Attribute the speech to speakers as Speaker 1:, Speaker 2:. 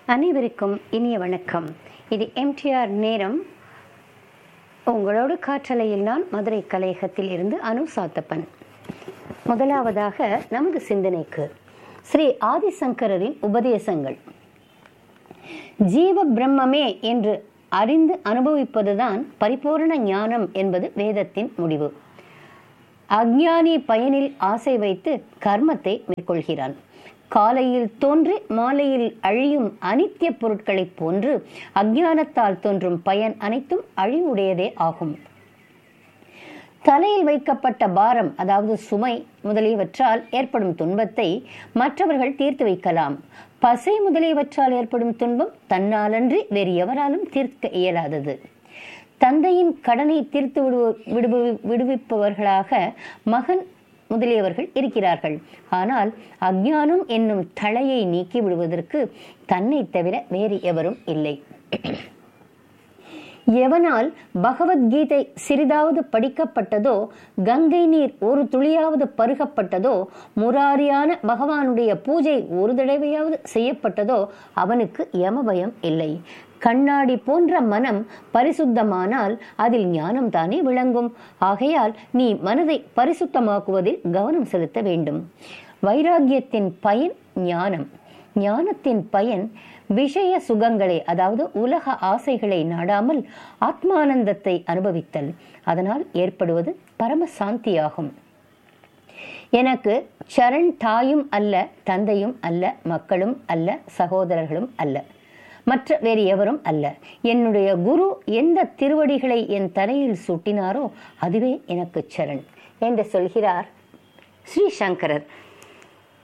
Speaker 1: அனைவருக்கும் இனிய வணக்கம் இது எம்டிஆர் நேரம் உங்களோடு காற்றலையில் நான் மதுரை கலையகத்தில் இருந்து அனு சாத்தப்பன் முதலாவதாக நமது சிந்தனைக்கு ஸ்ரீ ஆதிசங்கரரின் உபதேசங்கள் ஜீவ பிரம்மமே என்று அறிந்து அனுபவிப்பதுதான் பரிபூரண ஞானம் என்பது வேதத்தின் முடிவு அஞ்ஞானி பயனில் ஆசை வைத்து கர்மத்தை மேற்கொள்கிறான் காலையில் தோன்றி மாலையில் அழியும் அனித்திய பொருட்களைப் போன்று அஞ்ஞானத்தால் தோன்றும் பயன் அனைத்தும் அழிவுடையதே ஆகும் தலையில் வைக்கப்பட்ட பாரம் அதாவது சுமை முதலியவற்றால் ஏற்படும் துன்பத்தை மற்றவர்கள் தீர்த்து வைக்கலாம் பசை முதலியவற்றால் ஏற்படும் துன்பம் தன்னாலன்றி வேறு எவராலும் தீர்க்க இயலாதது தந்தையின் கடனை தீர்த்து விடுவ விடுவிப்பவர்களாக மகன் முதலியவர்கள் இருக்கிறார்கள் ஆனால் அஞ்ஞானம் என்னும் தளையை நீக்கி விடுவதற்கு தன்னை தவிர வேறு எவரும் இல்லை எவனால் பகவத்கீதை சிறிதாவது படிக்கப்பட்டதோ கங்கை நீர் ஒரு துளியாவது பருகப்பட்டதோ முராரியான பகவானுடைய பூஜை ஒரு தடவையாவது செய்யப்பட்டதோ அவனுக்கு யமபயம் இல்லை கண்ணாடி போன்ற மனம் பரிசுத்தமானால் அதில் ஞானம் தானே விளங்கும் ஆகையால் நீ மனதை பரிசுத்தமாக்குவதில் கவனம் செலுத்த வேண்டும் வைராகியத்தின் பயன் ஞானம் ஞானத்தின் பயன் விஷய சுகங்களை அதாவது உலக ஆசைகளை நாடாமல் ஆத்மானந்தத்தை அனுபவித்தல் அதனால் ஏற்படுவது பரம சாந்தியாகும் எனக்கு சரண் தாயும் அல்ல தந்தையும் அல்ல மக்களும் அல்ல சகோதரர்களும் அல்ல மற்ற வேறு எவரும் அல்ல என்னுடைய குரு எந்த திருவடிகளை என் தலையில் சூட்டினாரோ அதுவே எனக்கு சரண் என்று சொல்கிறார் ஸ்ரீ சங்கரர்